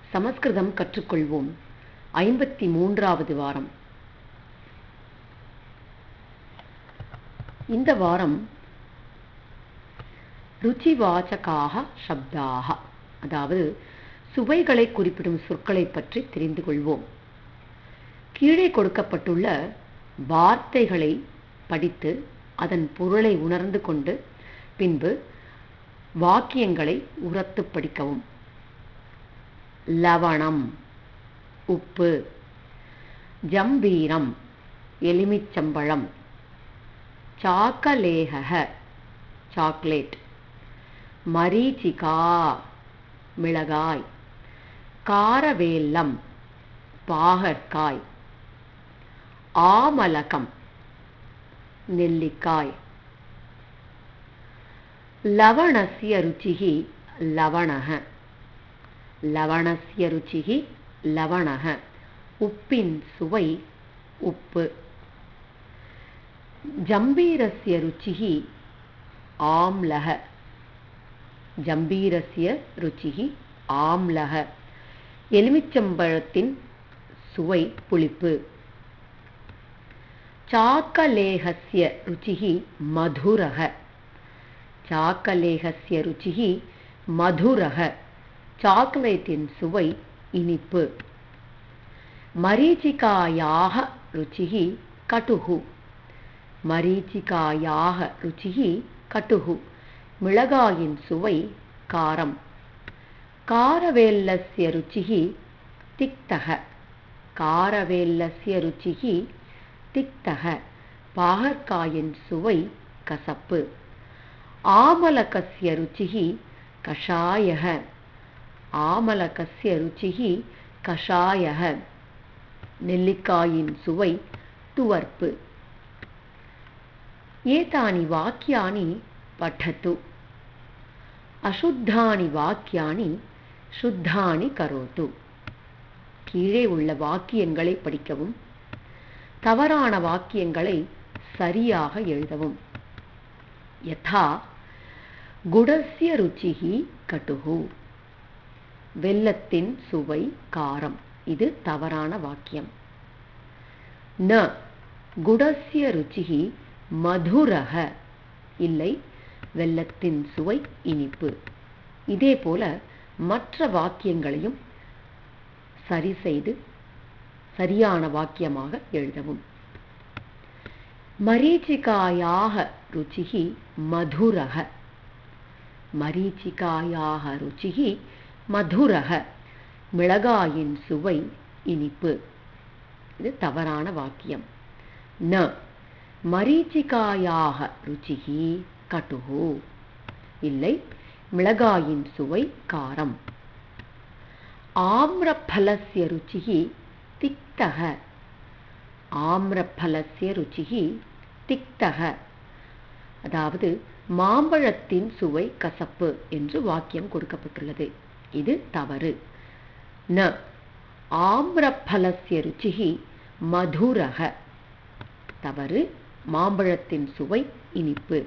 சமஸ்கிருதம் கற்றுக்கொள்வோம் ஐம்பத்தி மூன்றாவது வாரம் இந்த வாரம் ருச்சிவாச்சகாக சப்தாக அதாவது சுவைகளை குறிப்பிடும் சொற்களை பற்றி தெரிந்து கொள்வோம் கீழே கொடுக்கப்பட்டுள்ள வார்த்தைகளை படித்து அதன் பொருளை உணர்ந்து கொண்டு பின்பு வாக்கியங்களை உரத்து படிக்கவும் லவணம் உப்பு ஜம்பீரம் எலுமிச்சம்பழம் சாக்கலேக சாக்லேட் மரீச்சிகா மிளகாய் காரவேல்லம் பாகற்காய் ஆமலகம் நெல்லிக்காய் லவணஸ்ய ருச்சிः லவணः லவணஸ்ய ருச்சிः லவணः உப்பின் சுவை உப்பு ஜம்பீரஸ்ய ருச்சிः ஆம்லः ஜம்பீரஸ்ய ருச்சிः ஆம்லः எலுமிச்சம்பழத்தின் சுவை புளிப்பு சாக்கலேகஸ்ய ருச்சிः மதுரः சாக்கலேகஸ்ய ருச்சிः மதுரः சாக்லேட்டின் சுவை இனிப்பு மரீச்சிகாயாக ருச்சிः கட்டுகு மரீச்சிகாயாக ருச்சிः கட்டுகு மிளகாயின் சுவை காரம் காரவேல்லஸ்ய ருச்சிः திக்தக காரவேல்லஸ்ய ருச்சிः திக்தக பாகற்காயின் சுவை கசப்பு ஆமலகஸ்ய ருச்சிः கஷாயः ஆமலகஸ்ய ருச்சிः கஷாயः நெல்லிக்காயின் சுவை துவர்ப்பு ஏதானி வாக்கியானி பठतु அசுத்தானி வாக்கியானி சுத்தானி கரோத்து கீழே உள்ள வாக்கியங்களை படிக்கவும் தவறான வாக்கியங்களை சரியாக எழுதவும் யதா குடஸ்ய ருச்சிஹி கட்டுகு வெல்லத்தின் சுவை காரம் இது தவறான வாக்கியம் ந குடஸ்ய ருச்சிஹி மதுரக இல்லை வெல்லத்தின் சுவை இனிப்பு இதே போல மற்ற வாக்கியங்களையும் சரி செய்து சரியான வாக்கியமாக எழுதவும் மரீச்சிகாயாக ருச்சிஹி மதுரக மரீச்சிகாயாக ருச்சிஹி மதுரக மிளகாயின் சுவை இனிப்பு இது தவறான வாக்கியம் ந மரீச்சிகாயாக ருச்சிஹி கட்டுகு இல்லை மிளகாயின் சுவை காரம் ஆம்ரஃபலஸ்ய ருச்சிஹி திக்தக ஆம்ரஃபலஸ்ய ருச்சிஹி திக்தக அதாவது மாம்பழத்தின் சுவை கசப்பு என்று வாக்கியம் கொடுக்கப்பட்டுள்ளது இது தவறு ந ஆம்ரஃபலஸ்ய ருச்சிஹி மதுரக தவறு மாம்பழத்தின் சுவை இனிப்பு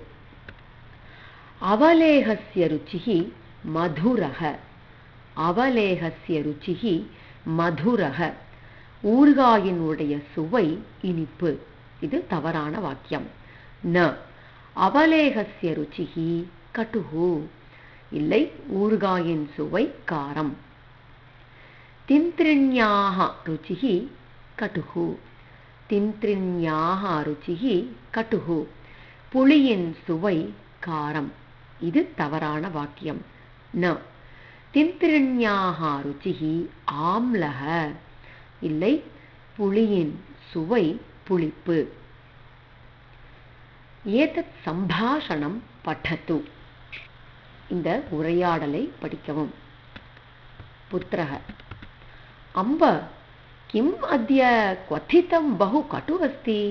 அவலேகஸ்ய ருச்சிஹி மதுரக அவலேகஸ்ய ருச்சிஹி மதுரக ஊறுகாயினுடைய சுவை இனிப்பு இது தவறான வாக்கியம் ந அவலேகஸ்ய ருச்சிஹி கட்டுகு இல்லை ஊறுகாயின் சுவை காரம் தின்திரிண்யாக ருச்சிஹி கட்டுகு தின்திரிண்யாக ருச்சிஹி கட்டுகு புளியின் சுவை காரம் இது தவறான வாக்கியம் ந தின்திரிண்யாக ருச்சிஹி ஆம்லக இல்லை புளியின் சுவை புளிப்பு ஏதத் சம்பாஷணம் பठतु இந்த உரையாடலை படிக்கவும் புத்திரக அம்ப கிம் அத்ய क्वथितं बहु கட்டு அஸ்தி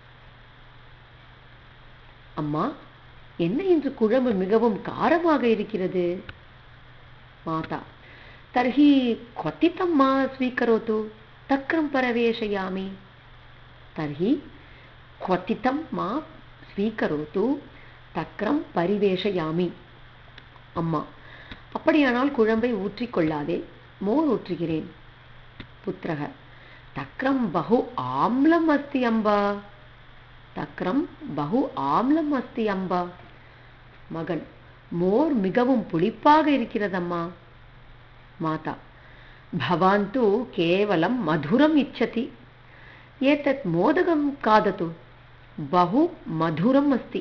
அம்மா என்ன இன்று குழம்பு மிகவும் காரமாக இருக்கிறது மாதா தர்ஹி क्वथितं மா ஸ்வீகரோத்து तक्रं परवेशयामि तर्हि क्वथितं मा ஸ்வீகரோத்து தக்ரம் பரிவேஷயாமி அம்மா அப்படியானால் குழம்பை ஊற்றிக்கொள்ளாதே மோர் ஊற்றுகிறேன் புத்திரக தக்ரம் பகு ஆம்லம் அஸ்தி அம்பா தக்ரம் பகு ஆம்லம் அஸ்தி அம்பா மகன் மோர் மிகவும் புளிப்பாக இருக்கிறதம்மா மாதா भवान् तु केवलं मधुरम् इच्छति एतत् मोदकं खादतु बहु मधुरम् अस्ति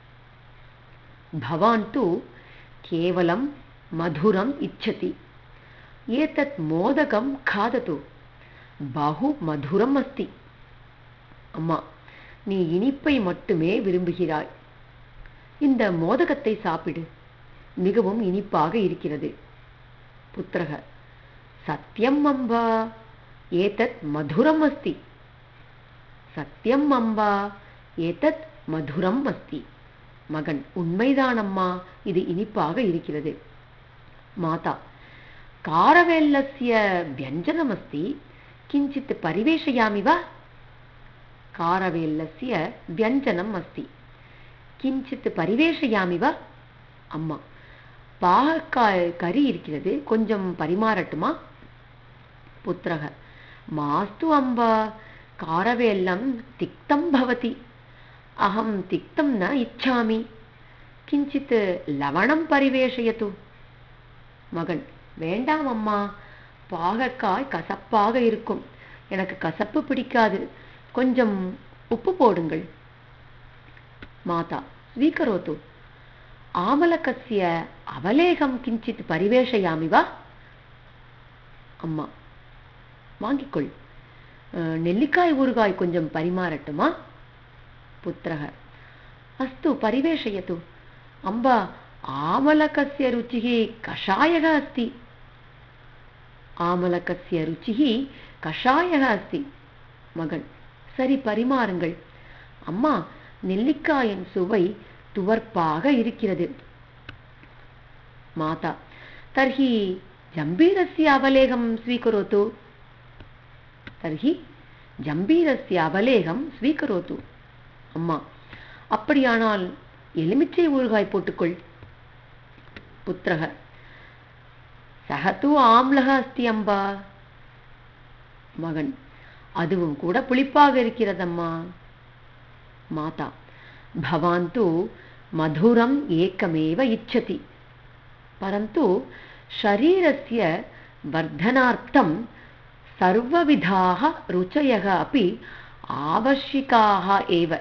भवान् तु केवलं मधुरम् इच्छति एतत् मोदकं खादतु बहु மதுரம் அஸ்தி அம்மா நீ இனிப்பை மட்டுமே விரும்புகிறாய் இந்த மோதகத்தை சாப்பிடு மிகவும் இனிப்பாக இருக்கிறது புத்திரக சத்தியம் அம்பா ஏதத் மதுரம் அஸ்தி சத்தியம் அம்பா ஏதத் மதுரம் அஸ்தி மகன் உண்மைதான் அம்மா இது இனிப்பாக இருக்கிறது மாதா காரவேல்லஸ்ய व्यञ्जनमस्ति किञ्चित् परिवेशयामि वा காரவேல்லஸ்ய व्यञ्जनम् अस्ति கிஞ்சித் பரிவேஷயாமி வா அம்மா பாகக்காய் கறி இருக்கிறது கொஞ்சம் பரிமாறட்டுமா புத்திரக மாஸ்து அம்பா காரவேல்லம் திக்தம் பவதி அகம் திக்தம் ந இச்சாமி கிஞ்சித் லவணம் பரிவேஷயத்து மகன் வேண்டாம் அம்மா பாகக்காய் கசப்பாக இருக்கும் எனக்கு கசப்பு பிடிக்காது கொஞ்சம் உப்பு போடுங்கள் மாதா ஸ்வீகரோத்து ஆமலக்கஸ்ய அவலேகம் கிஞ்சித் பரிவேஷயாமி வா அம்மா வாங்கிக்கொள் அஹ், நெல்லிக்காய் ஊறுகாய் கொஞ்சம் பரிமாறட்டுமா புத்திரக அஸ்து பரிவேஷயத்து அம்பா ஆமலकस्य रुचिः कषायः अस्ति ஆமலकस्य रुचिः கஷாயக அஸ்தி மகன் சரி பரிமாறுங்கள் அம்மா நெல்லிக்காயின் சுவை துவர்ப்பாக இருக்கிறது மாதா தர்ஹி ஜம்பீரஸ்ய அவலேகம் ஸ்வீகரோத்து தர்ஹி ஜம்பீரஸ்ய அவலேகம் ஸ்வீகரோத்து அம்மா அப்படியானால் எலுமிச்சை ஊறுகாய் போட்டுக்கொள் புத்திரக சக தூ ஆம்லக அஸ்தி அம்பா மகன் அதுவும் கூட புளிப்பாக இருக்கிறதம்மா மாதா भवान् तु मधुरम् एकमेव इच्छति परन्तु शरीरस्य वर्धनार्थं सर्वविधाः रुचयः अपि आवश्यकाः एव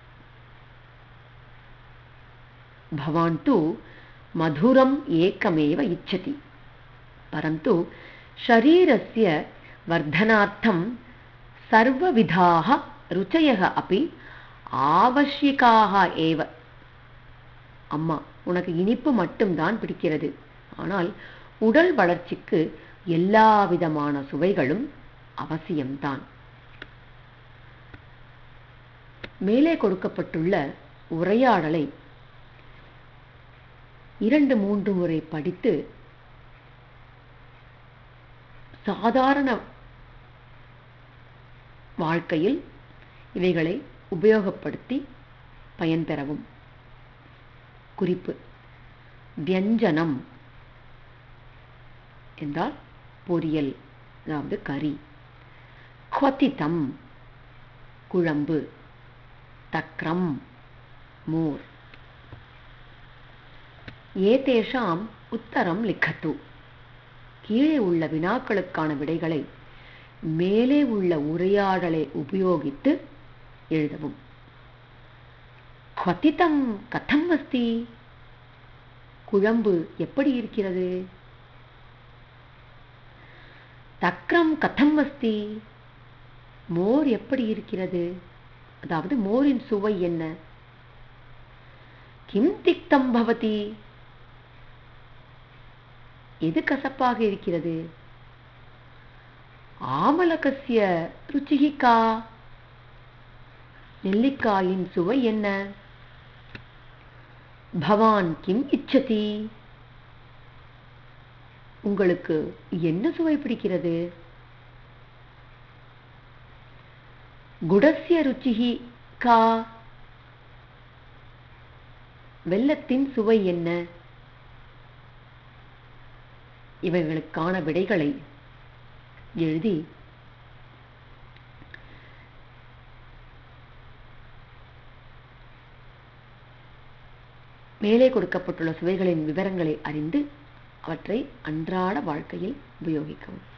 भवान् तु मधुरम् एकमेव इच्छति परन्तु शरीरस्य वर्धनार्थं सर्वविधाः रुचयः अपि ஆவசியக்காக ஏவ அம்மா உனக்கு இனிப்பு மட்டும்தான் பிடிக்கிறது ஆனால் உடல் வளர்ச்சிக்கு எல்லா விதமான சுவைகளும் அவசியம்தான் மேலே கொடுக்கப்பட்டுள்ள உரையாடலை இரண்டு மூன்று முறை படித்து சாதாரண வாழ்க்கையில் இவைகளை உபயோகப்படுத்தி பயன்பெறவும் குறிப்பு வியஞ்சனம் என்றால் பொரியல் அதாவது கறி கொத்தித்தம் குழம்பு தக்ரம் மோர் ஏதேஷாம் உத்தரம் லிக்கத்து கீழே உள்ள வினாக்களுக்கான விடைகளை மேலே உள்ள உரையாடலை உபயோகித்து எழுதவும் கொத்தித்தம் கதம் அஸ்தி குழம்பு எப்படி இருக்கிறது தக்ரம் கதம் அஸ்தி மோர் எப்படி இருக்கிறது அதாவது மோரின் சுவை என்ன கிம் திக்தம் பவதி எது கசப்பாக இருக்கிறது ஆமலகசிய ருச்சிகி கா நெல்லிக்காயின் சுவை என்ன பவான் கிம் இச்சதி உங்களுக்கு என்ன சுவை பிடிக்கிறது குடசிய ருச்சிகி கா வெள்ளத்தின் சுவை என்ன இவைகளுக்கான விடைகளை எழுதி மேலே கொடுக்கப்பட்டுள்ள சுவைகளின் விவரங்களை அறிந்து அவற்றை அன்றாட வாழ்க்கையில் உபயோகிக்கவும்